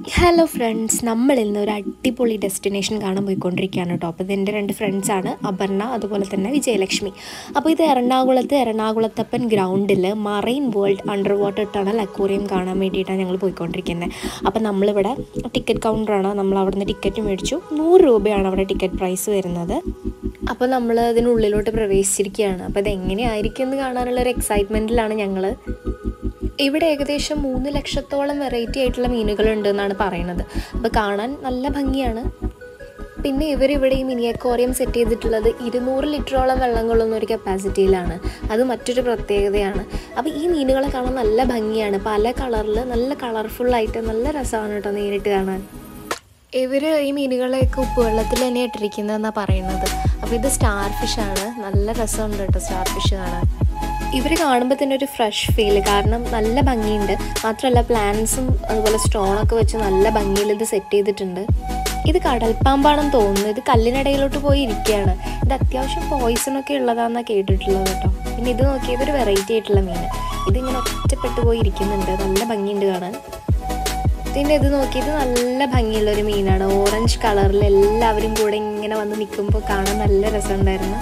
hello friends നമ്മൾ ഇന്ന് ഒരു അടിപൊളി ഡെസ്റ്റിനേഷൻ കാണാൻ പോയിക്കൊണ്ടിരിക്കുകയാണ് കേട്ടോ അപ്പോൾ ഇതെൻ്റെ രണ്ട് ഫ്രണ്ട്സാണ് അപർണ അതുപോലെ തന്നെ വിജയലക്ഷ്മി അപ്പോൾ ഇത് എറണാകുളത്ത് എറണാകുളത്തപ്പൻ ഗ്രൗണ്ടിൽ marine world under water tunnel aquarium കാണാൻ വേണ്ടിയിട്ടാണ് ഞങ്ങൾ പോയിക്കൊണ്ടിരിക്കുന്നത് അപ്പോൾ നമ്മളിവിടെ ടിക്കറ്റ് കൗണ്ടറാണ് നമ്മൾ അവിടെ നിന്ന് ടിക്കറ്റ് മേടിച്ചു നൂറ് രൂപയാണ് അവിടെ ടിക്കറ്റ് പ്രൈസ് വരുന്നത് അപ്പോൾ നമ്മൾ അതിനുള്ളിലോട്ട് പ്രവേശിച്ചിരിക്കുകയാണ് അപ്പോൾ ഇത് എങ്ങനെയായിരിക്കും എന്ന് കാണാനുള്ള ഒരു എക്സൈറ്റ്മെൻറ്റിലാണ് ഞങ്ങൾ ഇവിടെ ഏകദേശം മൂന്ന് ലക്ഷത്തോളം വെറൈറ്റി ആയിട്ടുള്ള മീനുകളുണ്ട് എന്നാണ് പറയുന്നത് അപ്പോൾ കാണാൻ നല്ല ഭംഗിയാണ് പിന്നെ ഇവരിവിടെ ഈ മിനി അക്വാറിയം സെറ്റ് ചെയ്തിട്ടുള്ളത് ഇരുന്നൂറ് ലിറ്ററോളം വെള്ളം കൊള്ളുന്ന ഒരു കപ്പാസിറ്റിയിലാണ് അത് മറ്റൊരു പ്രത്യേകതയാണ് അപ്പോൾ ഈ മീനുകളെ കാണാൻ നല്ല ഭംഗിയാണ് പല കളറിൽ നല്ല കളർഫുള്ളായിട്ട് നല്ല രസമാണ് കേട്ടോ നേരിട്ട് കാണാൻ ഇവർ ഈ മീനുകളെയൊക്കെ ഉപ്പുവെള്ളത്തിൽ തന്നെ ഇട്ടിരിക്കുന്നതെന്നാണ് പറയുന്നത് അപ്പോൾ ഇത് സ്റ്റാർ ഫിഷാണ് നല്ല രസമുണ്ട് കേട്ടോ സ്റ്റാർ ഫിഷ് കാണാൻ ഇവർ കാണുമ്പോൾ തന്നെ ഒരു ഫ്രഷ് ഫീൽ കാരണം നല്ല ഭംഗിയുണ്ട് മാത്രമല്ല പ്ലാന്റ്സും അതുപോലെ സ്റ്റോണൊക്കെ വെച്ച് നല്ല ഭംഗിയിൽ ഇത് സെറ്റ് ചെയ്തിട്ടുണ്ട് ഇത് കടൽപ്പാമ്പാണെന്ന് തോന്നുന്നു ഇത് കല്ലിനിടയിലോട്ട് പോയി ഇരിക്കുകയാണ് ഇത് അത്യാവശ്യം പോയിസൺ ഒക്കെ ഉള്ളതാണെന്നാണ് കേട്ടിട്ടുള്ളത് കേട്ടോ പിന്നെ ഇത് നോക്കിയത് ഒരു വെറൈറ്റി ആയിട്ടുള്ള മീൻ ഇതിങ്ങനെ ഒറ്റപ്പെട്ടു പോയി ഇരിക്കുന്നുണ്ട് നല്ല ഭംഗിയുണ്ട് കാണാൻ പിന്നെ ഇത് നോക്കിയിട്ട് നല്ല ഭംഗിയുള്ള ഒരു മീനാണ് ഓറഞ്ച് കളറിൽ എല്ലാവരും കൂടെ ഇങ്ങനെ വന്ന് നിൽക്കുമ്പോൾ കാണാൻ നല്ല രസമുണ്ടായിരുന്നു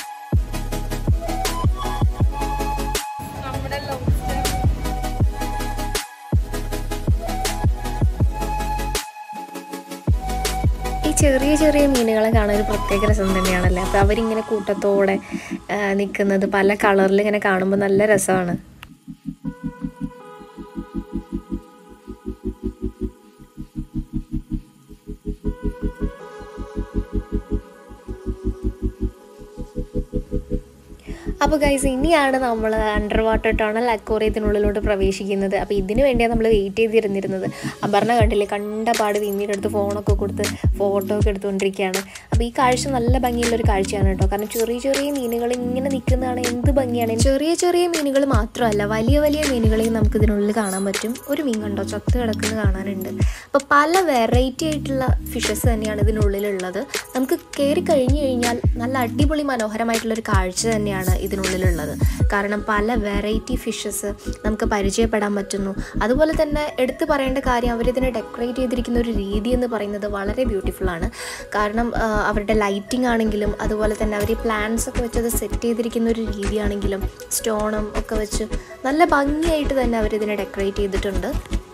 ഈ ചെറിയ ചെറിയ മീനുകളെ കാണാൻ ഒരു പ്രത്യേക രസം തന്നെയാണല്ലേ അപ്പോൾ അവരിങ്ങനെ കൂട്ടത്തോടെ നിൽക്കുന്നത് പല കളറിൽ ഇങ്ങനെ കാണുമ്പോൾ നല്ല രസമാണ് അപ്പോൾ ഗൈസ് ഇനിയാണ് നമ്മൾ അണ്ടർ വാട്ടർ ടണൽ അക്വോറിയത്തിനുള്ളിലോട്ട് പ്രവേശിക്കുന്നത് അപ്പോൾ ഇതിന് വേണ്ടിയാണ് നമ്മൾ വെയിറ്റ് ചെയ്തിരുന്നിരുന്നത് അപർണ കണ്ടില്ലേ കണ്ട പാട് വിമ്മിയുടെ അടുത്ത് ഫോണൊക്കെ കൊടുത്ത് ഫോട്ടോ ഒക്കെ എടുത്തുകൊണ്ടിരിക്കുകയാണ് അപ്പോൾ ഈ കാഴ്ച നല്ല ഭംഗിയുള്ളൊരു കാഴ്ചയാണ് കേട്ടോ കാരണം ചെറിയ ചെറിയ മീനുകൾ ഇങ്ങനെ നിൽക്കുന്നതാണ് എന്ത് ഭംഗിയാണ് ചെറിയ ചെറിയ മീനുകൾ മാത്രമല്ല വലിയ വലിയ മീനുകളെയും നമുക്ക് ഇതിനുള്ളിൽ കാണാൻ പറ്റും ഒരു മീൻ കണ്ടോ ചത്ത് കിടക്കുന്നത് കാണാനുണ്ട് അപ്പോൾ പല വെറൈറ്റി ആയിട്ടുള്ള ഫിഷസ് തന്നെയാണ് ഇതിനുള്ളിലുള്ളത് നമുക്ക് കയറി കഴിഞ്ഞു കഴിഞ്ഞാൽ നല്ല അടിപൊളി മനോഹരമായിട്ടുള്ളൊരു കാഴ്ച തന്നെയാണ് ഇതിനുള്ളിലുള്ളത് കാരണം പല വെറൈറ്റി ഫിഷസ് നമുക്ക് പരിചയപ്പെടാൻ പറ്റുന്നു അതുപോലെ തന്നെ എടുത്തു പറയേണ്ട കാര്യം അവരിതിനെ ഡെക്കറേറ്റ് ചെയ്തിരിക്കുന്ന ഒരു രീതി എന്ന് പറയുന്നത് വളരെ ബ്യൂട്ടിഫുൾ ആണ് കാരണം അവരുടെ ലൈറ്റിംഗ് ആണെങ്കിലും അതുപോലെ തന്നെ അവർ ഈ പ്ലാന്റ്സ് ഒക്കെ വെച്ച് അത് സെറ്റ് ചെയ്തിരിക്കുന്ന ഒരു രീതിയാണെങ്കിലും സ്റ്റോണും ഒക്കെ വെച്ച് നല്ല ഭംഗിയായിട്ട് തന്നെ അവരിതിനെ ഡെക്കറേറ്റ് ചെയ്തിട്ടുണ്ട്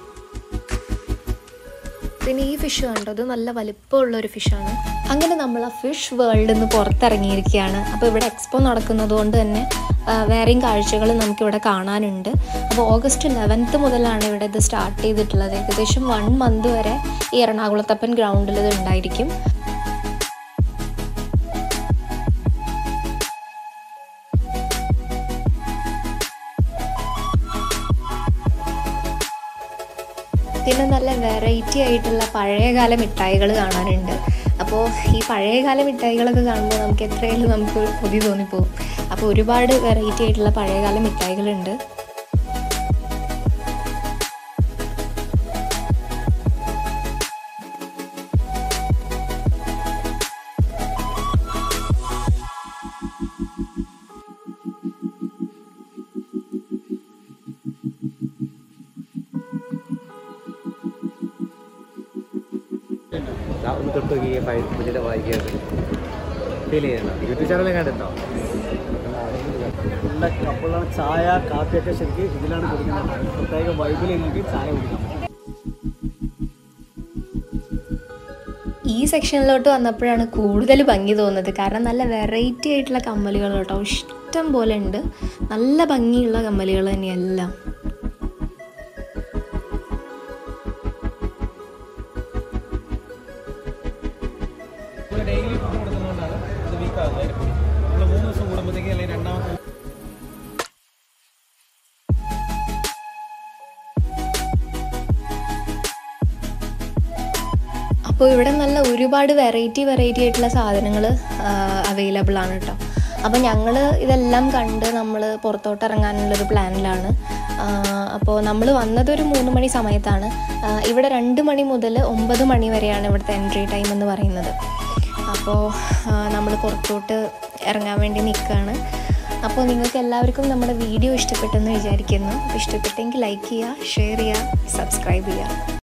പിന്നെ ഈ ഫിഷ് കണ്ടോ അത് നല്ല വലിപ്പമുള്ള ഒരു ഫിഷാണ് അങ്ങനെ നമ്മൾ ആ ഫിഷ് വേൾഡിൽ നിന്ന് പുറത്തിറങ്ങിയിരിക്കുകയാണ് അപ്പോൾ ഇവിടെ എക്സ്പോ നടക്കുന്നത് കൊണ്ട് തന്നെ വേറെയും കാഴ്ചകൾ നമുക്കിവിടെ കാണാനുണ്ട് അപ്പോൾ ഓഗസ്റ്റ് ലെവൻത്ത് മുതലാണ് ഇവിടെ ഇത് സ്റ്റാർട്ട് ചെയ്തിട്ടുള്ളത് ഏകദേശം വൺ മന്ത് വരെ ഈ എറണാകുളത്തപ്പൻ ഗ്രൗണ്ടിൽ ഇത് ഉണ്ടായിരിക്കും പിന്നെ നല്ല വെറൈറ്റി ആയിട്ടുള്ള പഴയകാല മിഠായികൾ കാണാനുണ്ട് അപ്പോൾ ഈ പഴയകാല മിഠായികളൊക്കെ കാണുമ്പോൾ നമുക്ക് എത്രയായാലും നമുക്ക് കൊതി തോന്നിപ്പോകും അപ്പോൾ ഒരുപാട് വെറൈറ്റി ആയിട്ടുള്ള പഴയകാല മിഠായികളുണ്ട് ഒന്ന് തൊട്ട് നോക്കിയ ഫയൽ പുതിയ വായിക്കുന്നത് ഫീൽ ചെയ്യുന്നുണ്ടോ യൂട്യൂബ് ചാനലും കണ്ടിട്ടുണ്ടോ നല്ല കപ്പിളാണ് ചായ കാപ്പിയൊക്കെ ശരിക്കും ഇതിലാണ് കുടിക്കുന്നത് പ്രത്യേക വൈബിൽ നിങ്ങൾക്ക് ചായ കുടിക്കാം ഈ സെക്ഷനിലോട്ട് വന്നപ്പോഴാണ് കൂടുതൽ ഭംഗി തോന്നുന്നത് കാരണം നല്ല വെറൈറ്റി ആയിട്ടുള്ള കമ്മലുകൾ കേട്ടോ ഇഷ്ടം പോലെ ഉണ്ട് നല്ല ഭംഗിയുള്ള കമ്മലുകൾ തന്നെയെല്ലാം ഡെയിലി ഫുഡ് കൊടുക്കുന്നതുകൊണ്ടാണ് ഇത് വീക്ക് ആകുന്നത് നമ്മൾ മൂന്ന് ദിവസം കൂടുമ്പോഴത്തേക്ക് അല്ലെങ്കിൽ രണ്ടാമത്തെ അപ്പോൾ ഇവിടെ നല്ല ഒരുപാട് വെറൈറ്റി വെറൈറ്റി ആയിട്ടുള്ള സാധനങ്ങൾ അവൈലബിൾ ആണ് കേട്ടോ അപ്പോൾ ഞങ്ങൾ ഇതെല്ലാം കണ്ട് നമ്മൾ പുറത്തോട്ട് ഇറങ്ങാനുള്ളൊരു പ്ലാനിലാണ് അപ്പോൾ നമ്മൾ വന്നതൊരു മൂന്ന് മണി സമയത്താണ് ആ, ഇവിടെ രണ്ട് മണി മുതൽ ഒമ്പത് മണി വരെയാണ് ഇവിടുത്തെ എൻട്രി ടൈം എന്ന് പറയുന്നത് അപ്പോൾ നമ്മൾ പുറത്തോട്ട് ഇറങ്ങാൻ വേണ്ടി നിൽക്കുകയാണ് അപ്പോൾ നിങ്ങൾക്ക് എല്ലാവർക്കും നമ്മുടെ വീഡിയോ ഇഷ്ടപ്പെട്ടെന്ന് വിചാരിക്കുന്നു അപ്പോൾ ഇഷ്ടപ്പെട്ടെങ്കിൽ ലൈക്ക് ചെയ്യുക ഷെയർ ചെയ്യുക സബ്സ്ക്രൈബ് ചെയ്യുക